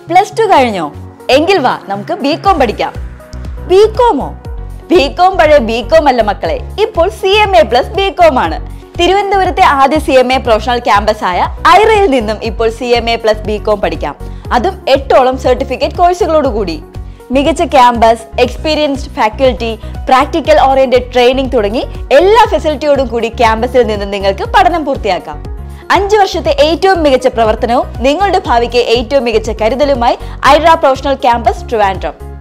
plus two കഴിഞ്ഞോ എങ്കിൽ വാ നമുക്ക് ബി കോം പഠിക്കാം ബി കോമോ ബി കോം പഴയ ബി കോം അല്ല മക്കളെ ഇപ്പോൾ C M A plus B com ആണ് തിരുവനന്തപുരത്തെ ആദ്യ C M A professional campus ആയ ഐറയിൽ നിന്നും ഇപ്പോൾ C M A plus B com പഠിക്കാം അതും എട്ടോളം സർട്ടിഫിക്കറ്റ് കോഴ്സുകളോടുകൂടി മികച്ച campus experienced faculty practical oriented training തുടങ്ങി എല്ലാ ഫെസിലിറ്റിയോടും കൂടി ക്യാമ്പസിൽ നിന്ന് നിങ്ങൾക്ക് പഠനം പൂർത്തിയാക്കാം അഞ്ചു വർഷത്തെ ഏറ്റവും മികച്ച പ്രവർത്തനവും നിങ്ങളുടെ ഭാവിക്ക് ഏറ്റവും മികച്ച കരുതലുമായി ഐഡ്ര പ്രൊഫഷണൽ ക്യാമ്പസ് ട്രിവാൻഡ്രം